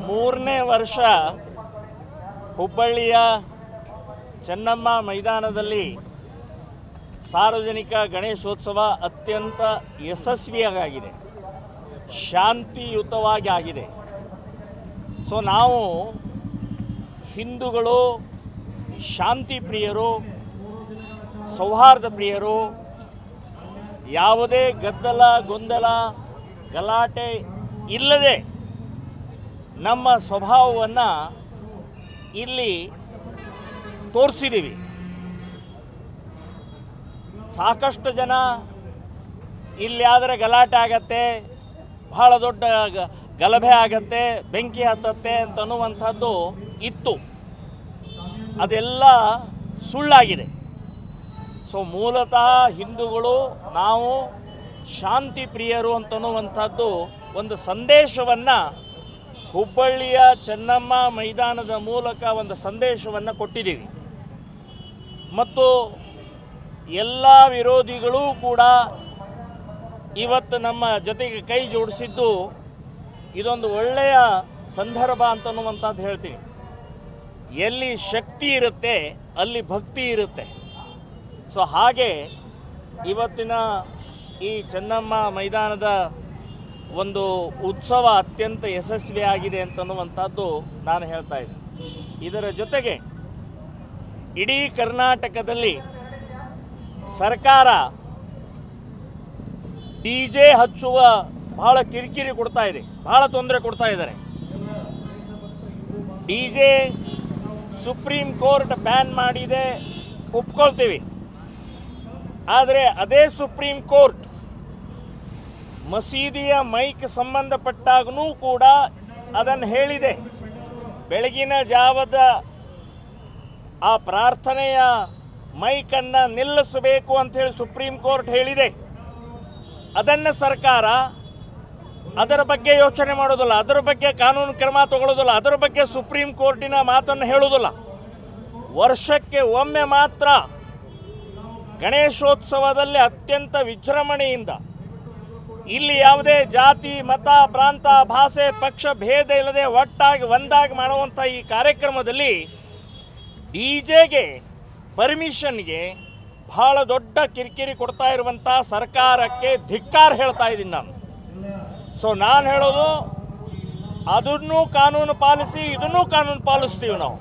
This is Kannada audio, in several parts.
ಮೂರನೇ ವರ್ಷ ಹುಬ್ಬಳ್ಳಿಯ ಚೆನ್ನಮ್ಮ ಮೈದಾನದಲ್ಲಿ ಸಾರ್ವಜನಿಕ ಗಣೇಶೋತ್ಸವ ಅತ್ಯಂತ ಯಶಸ್ವಿಯಾಗಿದೆ ಶಾಂತಿಯುತವಾಗಿ ಆಗಿದೆ ಸೊ ನಾವು ಹಿಂದೂಗಳು ಶಾಂತಿ ಪ್ರಿಯರು ಸೌಹಾರ್ದ ಪ್ರಿಯರು ಯಾವುದೇ ಗದ್ದಲ ಗೊಂದಲ ಗಲಾಟೆ ಇಲ್ಲದೆ ನಮ್ಮ ಸ್ವಭಾವವನ್ನು ಇಲ್ಲಿ ತೋರಿಸಿದ್ದೀವಿ ಸಾಕಷ್ಟು ಜನ ಇಲ್ಲಿ ಆದರೆ ಗಲಾಟೆ ಆಗತ್ತೆ ಬಹಳ ದೊಡ್ಡ ಗ- ಗಲಭೆ ಆಗತ್ತೆ ಬೆಂಕಿ ಹತ್ತತ್ತೆ ಅಂತನ್ನುವಂಥದ್ದು ಇತ್ತು ಅದೆಲ್ಲ ಸುಳ್ಳಾಗಿದೆ ಸೊ ಮೂಲತಃ ಹಿಂದೂಗಳು ನಾವು ಶಾಂತಿ ಪ್ರಿಯರು ಅಂತನ್ನುವಂಥದ್ದು ಒಂದು ಸಂದೇಶವನ್ನು ಹುಬ್ಬಳ್ಳಿಯ ಚೆನ್ನಮ್ಮ ಮೈದಾನದ ಮೂಲಕ ಒಂದು ಸಂದೇಶವನ್ನು ಕೊಟ್ಟಿದ್ದೀವಿ ಮತ್ತು ಎಲ್ಲ ವಿರೋಧಿಗಳೂ ಕೂಡ ಇವತ್ತು ನಮ್ಮ ಜೊತೆಗೆ ಕೈ ಜೋಡಿಸಿದ್ದು ಇದೊಂದು ಒಳ್ಳೆಯ ಸಂದರ್ಭ ಅಂತನ್ನುವಂಥದ್ದು ಹೇಳ್ತೀನಿ ಎಲ್ಲಿ ಶಕ್ತಿ ಇರುತ್ತೆ ಅಲ್ಲಿ ಭಕ್ತಿ ಇರುತ್ತೆ ಸೊ ಹಾಗೆ ಇವತ್ತಿನ ಈ ಚೆನ್ನಮ್ಮ ಮೈದಾನದ ಒಂದು ಉತ್ಸವ ಅತ್ಯಂತ ಯಶಸ್ವಿಯಾಗಿದೆ ಅಂತನ್ನುವಂಥದ್ದು ನಾನು ಹೇಳ್ತಾ ಇದ್ದೀನಿ ಇದರ ಜೊತೆಗೆ ಇಡೀ ಕರ್ನಾಟಕದಲ್ಲಿ ಸರ್ಕಾರ ಡಿ ಜೆ ಹಚ್ಚುವ ಬಹಳ ಕಿರಿಕಿರಿ ಕೊಡ್ತಾ ಇದೆ ಬಹಳ ತೊಂದರೆ ಕೊಡ್ತಾ ಇದ್ದಾರೆ D J supreme court ban ಮಾಡಿದೆ ಒಪ್ಕೊಳ್ತೀವಿ ಆದರೆ ಅದೇ ಸುಪ್ರೀಂ ಕೋರ್ಟ್ ಮಸೀದಿಯ ಮೈಕ್ ಸಂಬಂಧಪಟ್ಟಾಗೂ ಕೂಡ ಅದನ್ನು ಹೇಳಿದೆ ಬೆಳಗಿನ ಜಾವದ ಆ ಪ್ರಾರ್ಥನೆಯ ಮೈಕನ್ನು ನಿಲ್ಲಿಸಬೇಕು ಅಂತೇಳಿ ಸುಪ್ರೀಂ ಕೋರ್ಟ್ ಹೇಳಿದೆ ಅದನ್ನು ಸರ್ಕಾರ ಅದರ ಬಗ್ಗೆ ಯೋಚನೆ ಮಾಡೋದಿಲ್ಲ ಅದರ ಬಗ್ಗೆ ಕಾನೂನು ಕ್ರಮ ತಗೊಳ್ಳೋದಿಲ್ಲ ಅದರ ಬಗ್ಗೆ ಸುಪ್ರೀಂ ಕೋರ್ಟಿನ ಮಾತನ್ನು ಹೇಳೋದಿಲ್ಲ ವರ್ಷಕ್ಕೆ ಒಮ್ಮೆ ಮಾತ್ರ ಗಣೇಶೋತ್ಸವದಲ್ಲಿ ಅತ್ಯಂತ ವಿಜೃಂಭಣೆಯಿಂದ ಇಲ್ಲಿ ಯಾವುದೇ ಜಾತಿ ಮತ ಪ್ರಾಂತ ಭಾಷೆ ಪಕ್ಷ ಭೇದ ಇಲ್ಲದೆ ಒಟ್ಟಾಗಿ ಒಂದಾಗಿ ಮಾಡುವಂಥ ಈ ಕಾರ್ಯಕ್ರಮದಲ್ಲಿ ಡಿ ಜೆಗೆ ಪರ್ಮಿಷನ್ಗೆ ಬಹಳ ದೊಡ್ಡ ಕಿರಿಕಿರಿ ಕೊಡ್ತಾ ಇರುವಂಥ ಸರ್ಕಾರಕ್ಕೆ ಧಿಕ್ಕಾರ ಹೇಳ್ತಾ ಇದ್ದೀನಿ ನಾನು ಸೊ ನಾನು ಹೇಳೋದು ಅದನ್ನು ಕಾನೂನು ಪಾಲಿಸಿ ಇದನ್ನೂ ಕಾನೂನು ಪಾಲಿಸ್ತೀವಿ ನಾವು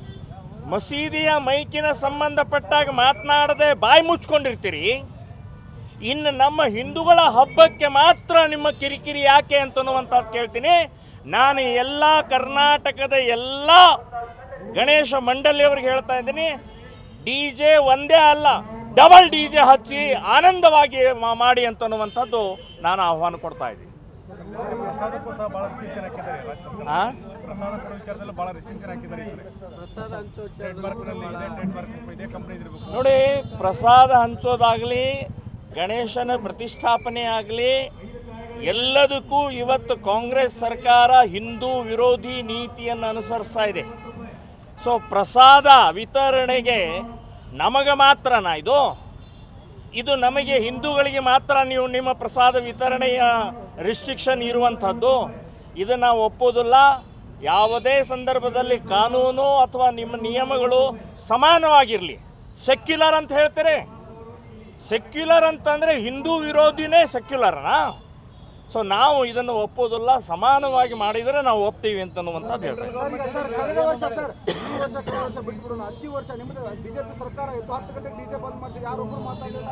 ಮಸೀದಿಯ ಮೈಕಿನ ಸಂಬಂಧಪಟ್ಟಾಗ ಮಾತನಾಡದೆ ಬಾಯಿ ಮುಚ್ಕೊಂಡಿರ್ತೀರಿ ಇನ್ನು ನಮ್ಮ ಹಿಂದೂಗಳ ಹಬ್ಬಕ್ಕೆ ಮಾತ್ರ ನಿಮ್ಮ ಕಿರಿಕಿರಿ ಯಾಕೆ ಅಂತನ್ನುವಂಥದ್ದು ಕೇಳ್ತೀನಿ ನಾನು ಎಲ್ಲ ಕರ್ನಾಟಕದ ಎಲ್ಲ ಗಣೇಶ ಮಂಡಳಿಯವ್ರಿಗೆ ಹೇಳ್ತಾ ಇದ್ದೀನಿ ಡಿ ಜೆ ಒಂದೇ ಅಲ್ಲ ಡಬಲ್ ಡಿ ಜೆ ಹಚ್ಚಿ ಆನಂದವಾಗಿ ಮಾ- ಮಾಡಿ ಅಂತನ್ನುವಂಥದ್ದು ನಾನು ಆಹ್ವಾನ ಕೊಡ್ತಾ ಇದ್ದೀನಿ ಪ್ರಸಾದಕ್ಕೂ ಸಹ ಬಹಳ ರಿಸ್ಟ್ರಿಕ್ಷನ್ ಹಾಕಿದ್ದಾರೆ ರಾಜ್ಯ ಸರ್ಕಾರ ಆ? ಪ್ರಸಾದ ಕೊಡೋ ವಿಚಾರದಲ್ಲಿ ಬಹಳ ರಿಸ್ಟ್ರಿಕ್ಷನ್ ಹಾಕಿದ್ದಾರೆ ಈ ಸರಿ ಟ್ರೇಡ್ ಮಾರ್ಕ್ ನಲ್ಲಿ ಇದೇ ಟ್ರೇಡ್ ಮಾರ್ಕ್ ಇದೇ ಕಂಪನಿ ಇದಿರಬೇಕು ನೋಡಿ ಪ್ರಸಾದ ಹಂಚೋದಾಗಲಿ ಗಣೇಶನ ಪ್ರತಿಷ್ಠಾಪನೆ ಆಗಲಿ ಎಲ್ಲದಕ್ಕೂ ಇವತ್ತು ಕಾಂಗ್ರೆಸ್ ಸರ್ಕಾರ ಹಿಂದೂ ವಿರೋಧಿ ನೀತಿಯನ್ನು ಅನುಸರಿಸ್ತಾ ಇದೆ ಸೊ ಪ್ರಸಾದ ವಿತರಣೆಗೆ ನಮಗೆ ಮಾತ್ರನಾ ಇದು ಇದು ನಮಗೆ ಹಿಂದೂಗಳಿಗೆ ಮಾತ್ರ ನೀವು ನಿಮ್ಮ ಪ್ರಸಾದ ವಿತರಣೆಯ ರಿಸ್ಟ್ರಿಕ್ಷನ್ ಇರುವಂಥದ್ದು ಇದು ನಾವು ಒಪ್ಪೋದಿಲ್ಲ ಯಾವುದೇ ಸಂದರ್ಭದಲ್ಲಿ ಕಾನೂನು ಅಥವಾ ನಿಮ್ಮ ನಿಯಮಗಳು ಸಮಾನವಾಗಿರಲಿ ಸೆಕ್ಯುಲರ್ ಅಂತ ಹೇಳ್ತಾರೆ ಸೆಕ್ಯುಲರ್ ಅಂತಂದರೆ ಹಿಂದೂ ವಿರೋಧಿನೇ ಸೆಕ್ಯುಲರ್ನಾ ಸೊ ನಾವು ಇದನ್ನು ಒಪ್ಪೋದಿಲ್ಲ ಸಮಾನವಾಗಿ ಮಾಡಿದರೆ ನಾವು ಒಪ್ತೀವಿ ಅಂತನ್ನುವಂಥದ್ದು ಹೇಳ್ತಾರೆ ಸರ್, ಈಗ ಸರ್ ಕಳೆದ ವರ್ಷ ಸರ್ ಈ ವರ್ಷ ಕಳೆದ ವರ್ಷ ಬಿಟ್ಬಿಡೋಣ ಹಚ್ಚಿ ವರ್ಷ ನಿಮ್ಮದು ಬಿಜೆಪಿ ಸರ್ಕಾರ ಇತ್ತು ಹತ್ತು ಗಂಟೆಗೆ ಡಿಜೆ ಬಂದ್ ಮಾಡಿಸಿ ಯಾರೊಬ್ಬರು ಮಾತಾಡಲಿಲ್ಲ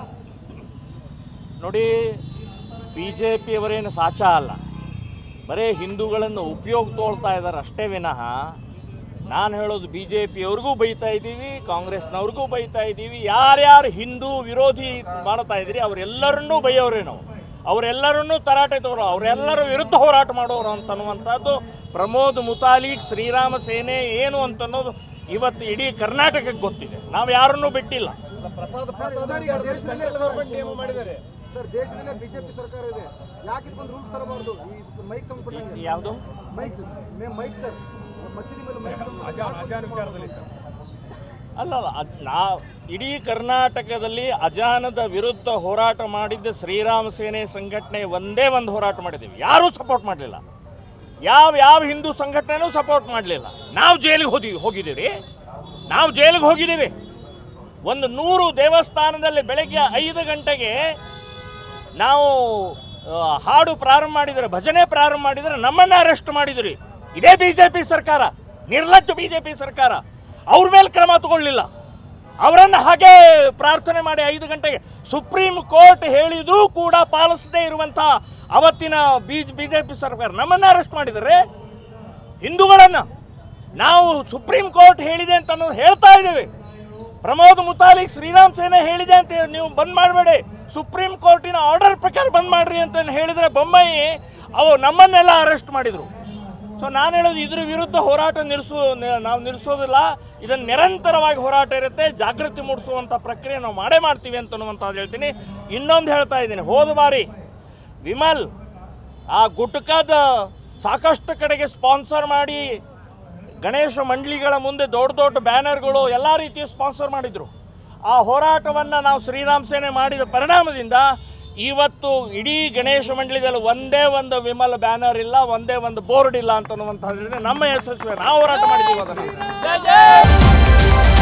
ನೋಡಿ ಬಿ ಜೆ ಪಿಯವರೇನು ಸಾಚ ಅಲ್ಲ ಬರೀ ಹಿಂದೂಗಳನ್ನು ಉಪಯೋಗ ತೋಳ್ತಾ ಇದ್ದಾರೆ ಅಷ್ಟೇ ವಿನಃ ನಾನು ಹೇಳೋದು ಬಿ ಜೆ ಪಿಯವ್ರಿಗೂ ಬೈತಾ ಇದ್ದೀವಿ ಕಾಂಗ್ರೆಸ್ನವ್ರಿಗೂ ಬೈತಾ ಇದ್ದೀವಿ ಯಾರ್ಯಾರು ಹಿಂದೂ ವಿರೋಧಿ ಮಾಡ್ತಾ ಇದ್ದೀರಿ ಅವರೆಲ್ಲರನ್ನೂ ಬೈಯೋರೇ ನಾವು ಅವರೆಲ್ಲರನ್ನೂ ತರಾಟೆ ತಗೊಳ್ಳೋ ಅವರೆಲ್ಲರ ವಿರುದ್ಧ ಹೋರಾಟ ಮಾಡೋರು ಅಂತನ್ನುವಂಥದ್ದು ಪ್ರಮೋದ್ ಮುತಾಲಿಕ್ ಶ್ರೀರಾಮ ಸೇನೆ ಏನು ಅಂತನ್ನೋದು ಇವತ್ತು ಇಡೀ ಕರ್ನಾಟಕಕ್ಕೆ ಗೊತ್ತಿದೆ ನಾವು ಯಾರನ್ನೂ ಬಿಟ್ಟಿಲ್ಲ ಪ್ರಸಾದ ಸರ್, ಪ್ರಸಾದ ಸರ್, ಈಗ ವಿಚಾರದಲ್ಲಿ ದೇಶದಲ್ಲೇ ಸೆಂಟ್ರಲ್ ಗೌರ್ಮೆಂಟ್ ನಿಯಮ ಮಾಡಿದ್ದಾರೆ ಸರ್ ದೇಶದಲ್ಲೇ ಬಿಜೆಪಿ ಸರ್ಕಾರ ಇದೆ ಯಾಕೆ ಇದು ಬಂದು ರೂಲ್ಸ್ ತರಬಾರ್ದು ಈ ಮೈಕ್ ಸಂಬಂಧಪಟ್ಟಂಗೆ ಯಾವುದು ಮೈಕ್ ಮೇ ಮೈಕ್ ಸರ್ ಮಸೀದಿ ಮೇಲೆ ಮೈಕ್ ಸಂಬಂಧ- ಅಜಾನ್ ಅಜಾನ್ ವಿಚಾರದಲ್ಲಿ ಸರ್ ಅಲ್ಲಲ್ಲ ಅದ್ ನಾ ಇಡೀ ಕರ್ನಾಟಕದಲ್ಲಿ ಅಜಾನದ ವಿರುದ್ಧ ಹೋರಾಟ ಮಾಡಿದ್ದ ಶ್ರೀರಾಮ ಸೇನೆ ಸಂಘಟನೆ ಒಂದೇ ಒಂದು ಹೋರಾಟ ಮಾಡಿದ್ದೀವಿ ಯಾರೂ ಸಪೋರ್ಟ್ ಮಾಡಲಿಲ್ಲ ಯಾವ ಯಾವ ಹಿಂದೂ ಸಂಘಟನೆನೂ ಸಪೋರ್ಟ್ ಮಾಡಲಿಲ್ಲ ನಾವು ಜೈಲಿಗೆ ಹೋದಿ ಹೋಗಿದ್ದೀವಿ ನಾವು ಜೈಲಿಗೆ ಹೋಗಿದ್ದೀವಿ ಒಂದು ನೂರು ದೇವಸ್ಥಾನದಲ್ಲಿ ಬೆಳಗ್ಗೆ ಐದು ಗಂಟೆಗೆ ನಾವು ಆ, ಹಾಡು ಪ್ರಾರಂಭ ಮಾಡಿದರೆ ಭಜನೆ ಪ್ರಾರಂಭ ಮಾಡಿದರೆ ನಮ್ಮನ್ನು ಅರೆಸ್ಟ್ ಮಾಡಿದ್ರಿ ಇದೇ ಬಿ ಜೆ ಪಿ ಸರ್ಕಾರ ನಿರ್ಲಜ್ಜ ಬಿ ಜೆ ಪಿ ಸರ್ಕಾರ ಅವ್ರ ಮೇಲೆ ಕ್ರಮ ತಗೊಳ್ಳಿಲ್ಲ ಅವರನ್ನು ಹಾಗೆ ಪ್ರಾರ್ಥನೆ ಮಾಡಿ ಐದು ಗಂಟೆಗೆ ಸುಪ್ರೀಂ ಕೋರ್ಟ್ ಹೇಳಿದ್ರೂ ಕೂಡ ಪಾಲಿಸದೇ ಇರುವಂಥ ಅವತ್ತಿನ ಬಿ ಬಿ ಜೆ ಪಿ ಸರ್ಕಾರ ನಮ್ಮನ್ನು ಅರೆಸ್ಟ್ ಮಾಡಿದರೆ ಹಿಂದೂಗಳನ್ನು ನಾವು ಸುಪ್ರೀಂ ಕೋರ್ಟ್ ಹೇಳಿದೆ ಅಂತ ಅನ್ನೋದು ಹೇಳ್ತಾ ಇದ್ದೇವೆ ಪ್ರಮೋದ್ ಮುತಾಲಿಕ್ ಶ್ರೀರಾಮ್ ಸೇನೆ ಹೇಳಿದೆ ಅಂತ ಹೇಳಿ ನೀವು ಬಂದ್ ಮಾಡಬೇಡಿ ಸುಪ್ರೀಂ ಕೋರ್ಟಿನ ಆರ್ಡರ್ ಪ್ರಕಾರ ಬಂದ್ ಮಾಡ್ರಿ ಅಂತ ಹೇಳಿದ್ರೆ ಬೊಮ್ಮಾಯಿ ಅವು ನಮ್ಮನ್ನೆಲ್ಲ ಅರೆಸ್ಟ್ ಮಾಡಿದರು ಸೊ ನಾನು ಹೇಳೋದು ಇದ್ರ ವಿರುದ್ಧ ಹೋರಾಟ ನಿಲ್ಲಿಸು ನಿ- ನಾವು ನಿಲ್ಲಿಸೋದಿಲ್ಲ ಇದನ್ನು ನಿರಂತರವಾಗಿ ಹೋರಾಟ ಇರುತ್ತೆ ಜಾಗೃತಿ ಮೂಡಿಸುವಂಥ ಪ್ರಕ್ರಿಯೆ ನಾವು ಮಾಡೇ ಮಾಡ್ತೀವಿ ಅಂತ ಅನ್ನುವಂಥದ್ದು ಹೇಳ್ತೀನಿ ಇನ್ನೊಂದು ಹೇಳ್ತಾ ಇದ್ದೀನಿ ಹೋದ ಬಾರಿ ವಿಮಲ್ ಆ ಗುಟ್ಕದ ಸಾಕಷ್ಟು ಕಡೆಗೆ ಸ್ಪಾನ್ಸರ್ ಮಾಡಿ ಗಣೇಶ ಮಂಡಳಿಗಳ ಮುಂದೆ ದೊಡ್ಡ ದೊಡ್ಡ ಬ್ಯಾನರ್ಗಳು ಎಲ್ಲ ರೀತಿಯ ಸ್ಪಾನ್ಸರ್ ಮಾಡಿದರು ಆ ಹೋರಾಟವನ್ನು ನಾವು ಶ್ರೀರಾಮ್ ಸೇನೆ ಮಾಡಿದ ಪರಿಣಾಮದಿಂದ ಇವತ್ತು ಇಡೀ ಗಣೇಶ ಮಂಡಳಿದಲ್ಲಿ ಒಂದೇ ಒಂದು ವಿಮಲ್ ಬ್ಯಾನರ್ ಇಲ್ಲ ಒಂದೇ ಒಂದು ಬೋರ್ಡ್ ಇಲ್ಲ ಅಂತ ಅನ್ನುವಂಥದ್ದು ನಮ್ಮ ಯಶಸ್ವಿ ನಾವು ಹೋರಾಟ ಮಾಡಿದ್ದೀವಿ ಅದನ್ನು